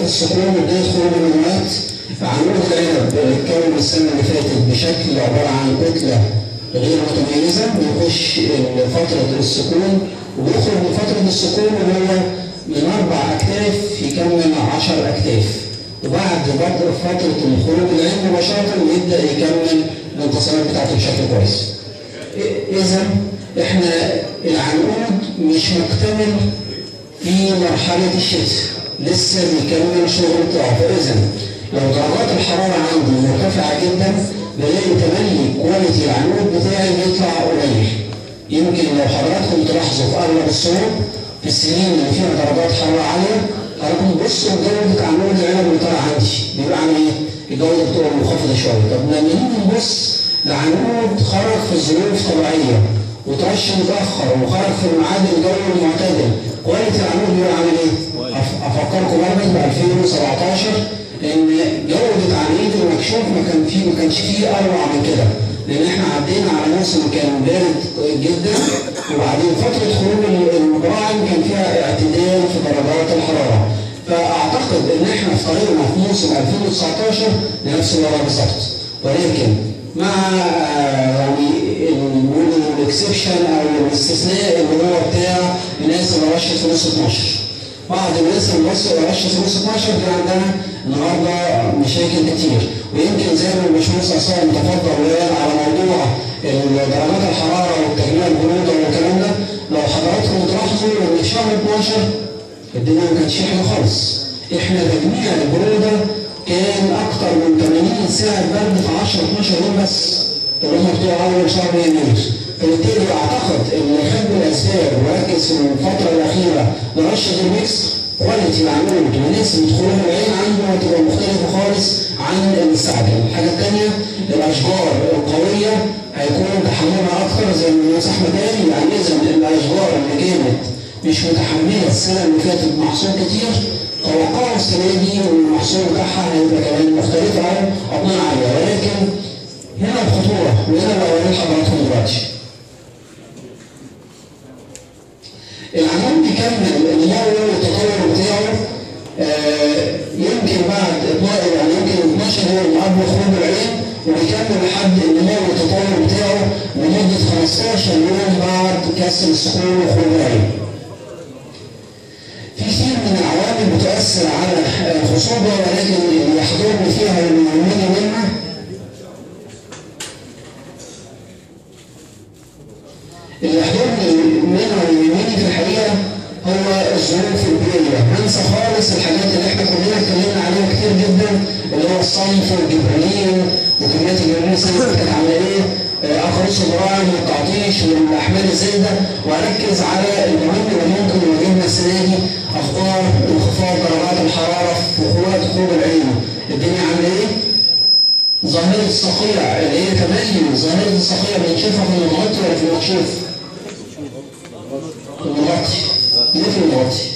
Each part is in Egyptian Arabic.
السكون وبداية خروج النموات عنقود العنب اتكون السنة اللي فاتت بشكل عبارة عن كتلة غير متميزة بيخش فترة السكون وبيخرج من فترة السكون وهو من أربع أكتاف يكمل عشر أكتاف وبعد بدء فترة الخروج العين مباشرة يبدأ يكمل الانتصارات بتاعته بشكل كويس. إذا إحنا العنقود مش مكتمل في مرحلة الشتاء لسه بيكمل شغل بتاعه فإذا لو درجات الحرارة عندي مرتفعة جدا بلاقي تملي كواليتي العنقود بتاعي بيطلع قليل. يمكن لو حضراتكم تلاحظوا في أغلب الصور في السنين اللي فيها درجات حرارة عالية حضراتكم بصوا جودة عنقود العنب اللي طالع عندي بيبقى عامل إيه؟ الجودة بتبقى منخفضة شوية، طب لما نيجي نبص لعنقود خرج في ظروف طبيعية وترش متأخر وخرج في الميعاد الجوي المعتدل، كواليتي العنقود بيبقى عامل إيه؟ أفكركم برضه ب 2017 إن جودة عنقود المكشوف ما كان فيه ما كانش فيه أروع من كده. لان احنا عدينا على موسم كان بارد جدا وبعدين فتره خروج البراعم كان فيها اعتدال في درجات الحراره فاعتقد ان احنا في طريقنا في موسم 2019 لنفس الوضع بالظبط ولكن مع يعني الاكسبشن او الاستثناء اللي هو بتاع الناس اللي رشت في نص 12 بعض الناس اللي رشت في نص 12 كان عندنا النهارده مشاكل كتير ويمكن زي ما الباشمهندس عصام تفضل وقال على موضوع درجات الحراره والتجميع البروده والكلام ده لو حضراتكم تلاحظوا ان في شهر 12 الدنيا ما كانتش حلوه خالص احنا تجميع البروده كان اكتر من 80 ساعه برد في 10 12 يوم بس اللي هم بتوع اول شهر يناير فبالتالي اعتقد ان خد الاسباب وركز في الفتره الاخيره لرشه الميكس كواليتي العنقود ونسبة خروج العين عنده هتبقى مختلفة خالص عن المستعجل. الحاجة الثانية الأشجار القوية هيكون تحملها أكتر زي ما الناس أحمد قال يعني إذا الأشجار اللي كانت مش متحملة السنة اللي فاتت محصول كتير توقعوا السنة دي إن المحصول بتاعها هيبقى كمان مختلف أو أطنان عالية ولكن هنا الخطورة وهنا اللي هوريه لحضراتكم دلوقتي. العنوان بيكمل النمو والتطور بتاعه آه يمكن بعد يعني يمكن 12 يوم قبل خروج العين وبيكمل لحد النمو والتطور بتاعه لمدة 15 يوم بعد كسر السكون وخروج العين. في كثير من العوامل بتؤثر على الخصوبة ولكن اللي يحضرني فيها والمهمين منها اللي يحضرني منها ويهمني في الحقيقه هو الظروف البيئيه، هنسى خالص الحاجات اللي احنا كلنا اتكلمنا عليها كتير جدا اللي هو الصنف والجبرانين وكميات الجبرانين السنه اللي كانت عامله ايه؟ اخرس البراعم والتعطيش والاحمال الزايده واركز على المهم اللي ممكن يواجهنا السنه دي اخبار انخفاض درجات الحراره في وقت خروج العين. الدنيا عامله ايه؟ ظاهرة الصقيع اللي هي تبين ظاهرة الصقيع بنشوفها في المغطي ولا في المكشوف؟ في المغطي ليه في المغطي؟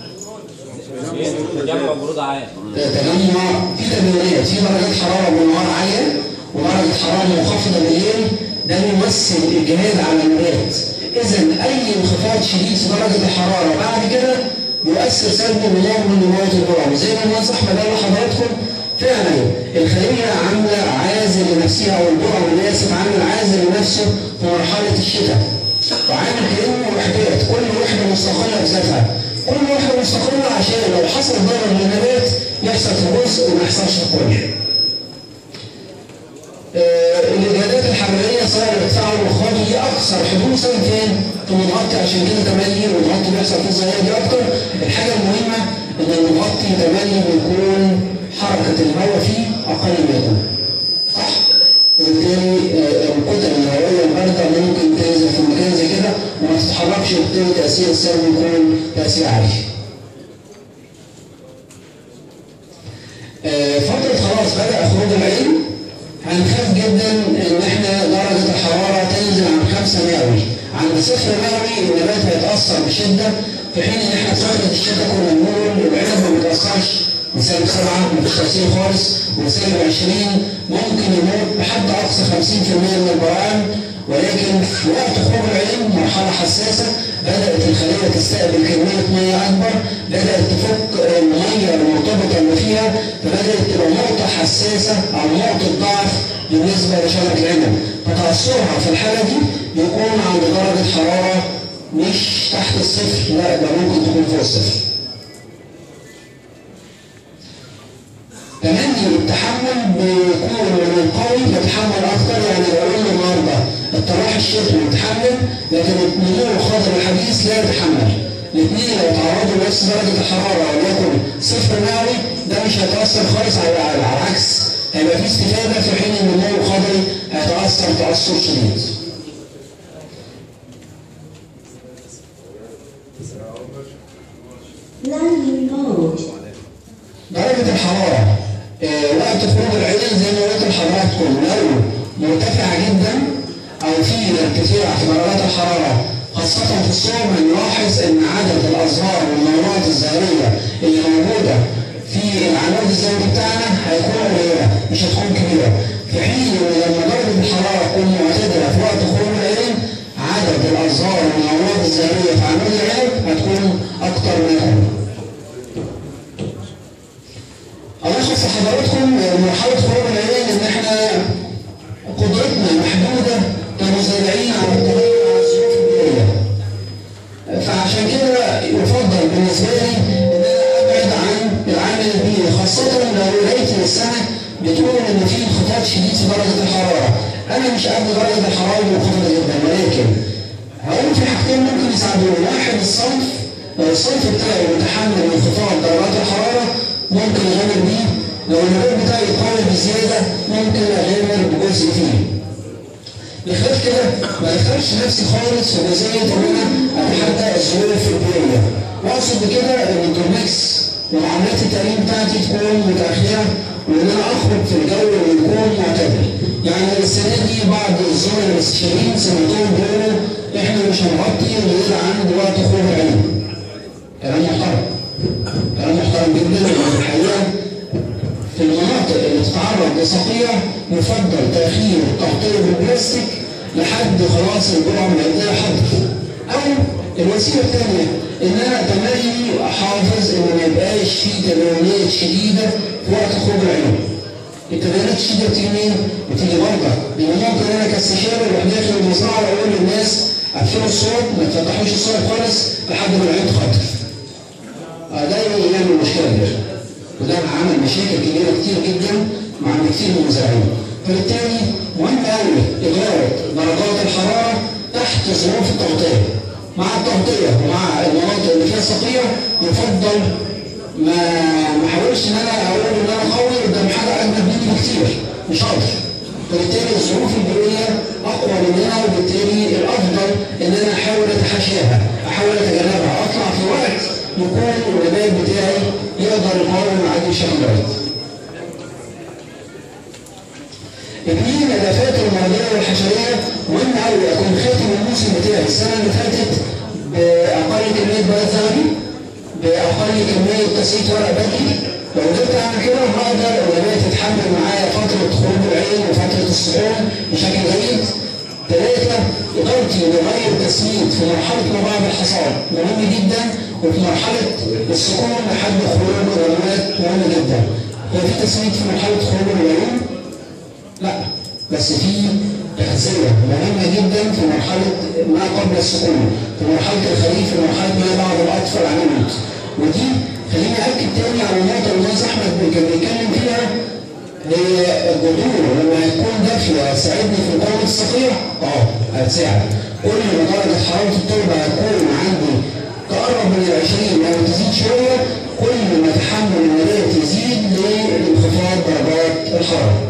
تجمع برودة عالي تجمع في تبينات في درجات حرارة بالنهار عالية ودرجة حرارة منخفضة بالليل ده بيمثل الجهاد على النبات إذا أي انخفاض شديد في درجة الحرارة بعد كده بيؤثر سلبا بنوع من نموات البرع زي ما الناس أحمد قال لحضراتكم فعلا الخلية عاملة عازل لنفسها أو البرع اللي آسف عامل عازل لنفسه في مرحلة الشتاء وعامل كأنه وحدات كل وحدة مستقلة بذاتها كل وحدة مستقلة عشان لو حصل ضرر للنبات يحصل في جزء وما يحصلش في كل آه الإجهادات الحرارية سواء الارتفاع والمخاطي دي أكثر حدوثا فين؟ في المغطي عشان كده تملي والمغطي بيحصل فيه الظاهرة دي أكتر الحاجة المهمة إن المغطي تملي بيكون حركة الهواء فيه أقل ما يكون صح؟ وبالتالي الكتل الهوائية الباردة اللي ممكن تنزل في مكان زي كده وما تتحركش وبالتالي تأثير السلبي يكون تأثير عالي. فترة خلاص بدأ خروج العين هنخاف جدا ان احنا درجة الحرارة تنزل عن 5 مئوي عند صفر مئوي النبات هيتأثر بشدة في حين ان احنا في فترة الشتاء كنا بنقول العنب ما بيتأثرش وسالب سبعة مفيش تأثير خالص وسالب 20 ممكن يموت بحد أقصى 50% من البراعم ولكن في وقت خروج العين مرحلة حساسة بدأت الخلية تستقبل كمية مية أكبر بدأت تفك المية المرتبطة شويه فبدات تبقى نقطه حساسه او نقطه ضعف بالنسبه لشجره العنب فتاثرها في الحاله دي بيكون عند درجه حراره مش تحت الصفر لا ده ممكن تكون فوق الصفر كمان التحمل بيكون من القوي بيتحمل اكتر يعني لو قلنا النهارده الطراح الشتوي متحمل لكن النمو الخضر الحديث لا يتحمل الاثنين لو تعرضوا لنفس درجه الحراره وليكن صفر مئوي ده مش هيتاثر خالص على على العكس هيبقى في استفاده في حين ان النمو الخضري هيتاثر تاثر شديد. Landing mode. درجة الحرارة آه، وقت خروج العين زي ما قلت لحضراتكم لو مرتفعة جدا أو في ارتفاع في درجات الحرارة خاصة في الصور بنلاحظ إن عدد الأزهار والنورات الزهرية اللي موجودة في العناد الزهري بتاعنا هيكون قليلة مش هتكون كبيرة في حين إن لما درجة الحرارة تكون معتدلة في وقت خروج العين عدد الأزهار والنورات الزهرية في عناد العين هتكون أكتر منهم. ألخص لحضراتكم مرحلة خروج العين إن إحنا قدرتنا محدودة كمزارعين على التغير على الظروف البيئية. فعشان كده يفضل بالنسبة لي إن أنا أبعد عن العامل البيئي خاصة لو لقيت السنة بتقول إن في انخفاض شديد في درجة الحرارة. أنا مش قد درجة الحرارة منخفضة جدا ولكن هقول في حاجتين ممكن يساعدوني، واحد الصنف لو الصنف بتاعي متحمل انخفاض درجات الحرارة ممكن أغامر بيه لو النبات بتاعي قوي بزيادة ممكن أغامر بجزء فيه. بخلاف كده ما ادخلش نفسي خالص في جزئية إن أنا أتحدى الظروف البيئية. وأقصد بكده إن الدوميكس ومعاملات التأمين بتاعتي تكون متأخرة وإن أنا أخرج في الجو اللي يكون معتدل. يعني السنة دي بعض الزملاء الاستشاريين سمعتهم بيقولوا إحنا مش هنغطي غير عند وقت خروج العين. كلام محترم. كلام محترم جدا والحقيقه في المناطق اللي تتعرض لصقيع يفضل تاخير التغطيه بالبلاستيك لحد خلاص الجرعه المعديه حاضر. او الوسيله الثانيه ان انا تملي احافظ ان ما يبقاش في تداعيات شديده في وقت خروج العين. التداعيات الشديده بتيجي منين؟ بتيجي برضه لان ممكن انا كاستشاري اروح داخل المزرعه واقول للناس قفلوا الصوت ما تفتحوش الصوت خالص لحد ما العين تخطف. آه، ده يعمل مشكله كبيره وده عمل مشاكل كبيره كتير جدا مع كتير من المزارعين فبالتالي مهم قوي اداره درجات الحراره تحت ظروف التغطيه مع التغطيه ومع المناطق اللي فيها صقيع يفضل ما ما احاولش ان انا اقول ان انا قوي قدام حاجه اجمد مني بكتير مش هقدر فبالتالي الظروف البيئيه اقوى مننا وبالتالي الافضل ان انا احاول اتحاشاها احاول اتجنبها اطلع في وقت يكون النبات بتاعي يقدر يقاوم العدو بشكل كويس. اثنين الافات المرضيه والحشريه مهم قوي اكون خاتم الموسم بتاعي السنه اللي فاتت باقل كميه بياض ذهبي باقل كميه تسقيط ورق بدري لو قدرت اعمل كده هقدر النبات يتحمل معايا فتره خروج العين وفتره السحور بشكل جيد ثلاثة إدارتي لغير التسميد في مرحلة ما بعد الحصاد مهم جدا وفي مرحلة السكون لحد خروج الغلوات مهم جدا. هو في تسميد في مرحلة خروج العيون؟ لا بس في تغذية مهمة جدا في مرحلة ما قبل السكون في مرحلة الخريف في مرحلة ما بعد الأطفال عن الموت ودي خليني أكد تاني على النقطة اللي الأستاذ أحمد كان بيتكلم فيها هي الجذور لما هتكون دافية هتساعدني في مقاومة الصقيع؟ اه هتساعد. كل ما درجة حرارة التربة هتكون عندي تقرب من ال 20 او تزيد شوية كل ما تحمل النبات يزيد لانخفاض درجات الحرارة.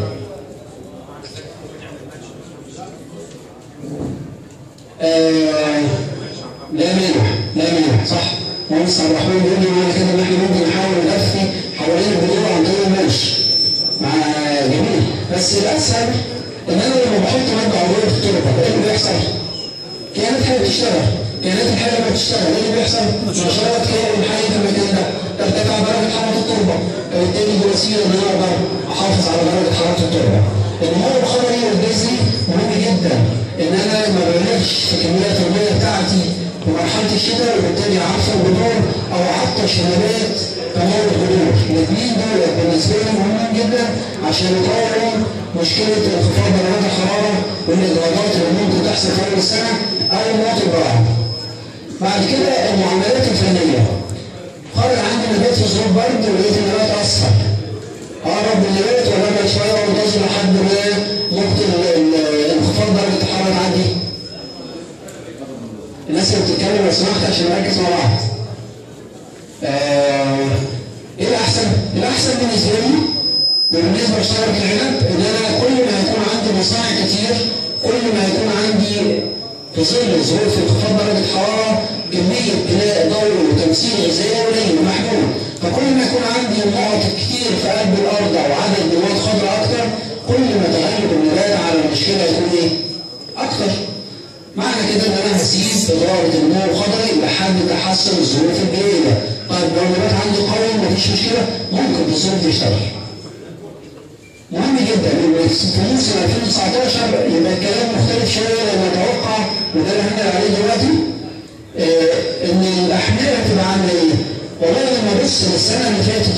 آه لا مانع لا مانع صح مهندس عبد الرحمن بيقول لي معنى كده ان احنا ممكن نحاول نلفي حوالين الجذور عن طريق الملش. مع جميل بس الاسهل ان انا لما بحط ماده عضويه في التربه ايه اللي بيحصل؟ كانت حاجه بتشتغل كانت الحاجه ما بتشتغل ايه اللي بيحصل؟ نشرات كائن حي في المكان ده ترتفع درجه حراره التربه فبالتالي دي وسيله ان انا اقدر احافظ على درجه حراره التربه. النمو الخضري والجذري مهم جدا ان انا ما ببالغش في كميات الميه بتاعتي في مرحله الشتاء وبالتالي اعفر الجذور او اعطش النبات تموت جذور. الاثنين دول بالنسبه بالنسبه لي مهمين جدا عشان يطوروا مشكله انخفاض درجات الحراره والاضرابات اللي ممكن تحصل خلال السنه او الموت البراعم. بعد كده المعاملات الفنيه. خرج عندي نبات في ظروف برد ولقيت النبات اصفر. اقرب من النبات ولا ابعد شويه وانتظر لحد ما نقطه انخفاض درجه الحراره تعدي. الناس اللي بتتكلم لو سمحت عشان نركز مع بعض. آه ايه الاحسن؟ الاحسن بالنسبه لي وبالنسبه لشجره العنب ان انا كل ما يكون عندي مصانع كتير كل ما يكون عندي في ظل ظروف انخفاض درجه الحراره كميه بناء ضوء وتمثيل غذائي قليل ومحدود فكل ما يكون عندي نقط كتير في قلب الارض او عدد نواه خضراء اكتر كل ما تغلب النبات على المشكله يكون ايه؟ اكتر معنى كده ان انا هسيب اداره النمو الخضري لحد تحسن الظروف البيئيه طيب لو النبات عندي قوي مفيش مشكله ممكن في الظروف تشتغل مهم جدا ان في موسم 2019 يبقى الكلام مختلف شويه لان اتوقع وده اللي هنقل عليه دلوقتي آه ان الاحمال هتبقى عامله ايه؟ والله لما ابص للسنه اللي فاتت